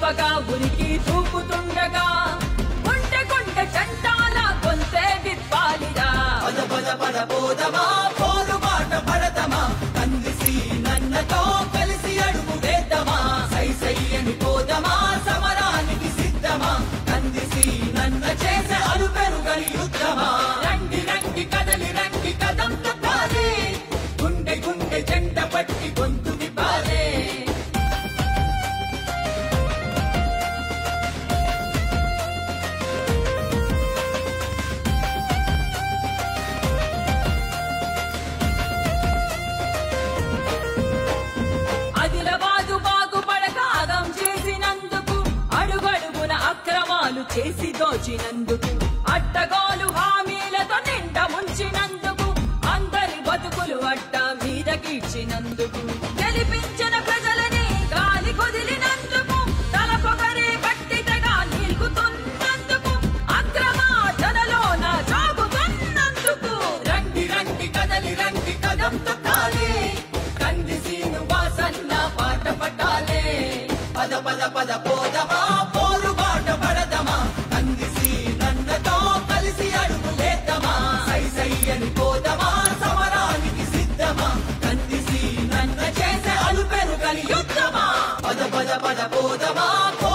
నిలువగా ఉనికి చూపుతుండగా గుండె గుండె చంటాల గొంతే విప్పాలిరా పద పద పద పోదమా పోరు బాట పడదమా కందిసి నన్నతో కలిసి అడుగు వేద్దామా సై సై అని పోదమా సమరానికి సిద్ధమా కందిసి నన్న చేసే అలుపెరుగని యుద్ధమా రండి రండి కదలి రండి కదం తప్పాలి గుండె గుండె జంట పట్టి గొంతు విప్పాలి అదిలబాదు బాగుపడక అదం చేసినందుకు అడుగడుగున అక్రమాలు చేసి దోచినందుకు అట్టగోలు హామీలతో నిండా ముంచినందుకు అందరి బతుకులు అట్ట మీద గీడ్చినందుకు గెలిపించిన ప్రజలని గాలి కొదిలినందుకు తలపొగరే బట్టితగా నిలుగుతున్నందుకు అక్రమార్జనలోన జాగుతున్నందుకు రండి రండి కదలి రండి కదం తొక్కాలి కందిసీను వాసన్న పాట పట్టాలి పద పద పద పోదమా పోరు బాట పడదమా కందిసి నన్నతో కలిసి అడుగు లేద్దామా సై సై అని పోదమా సమరానికి సిద్ధమా కందిసి నన్న చేసే అలుపెరు కలి యుద్ధమా పద పద పద పోదమా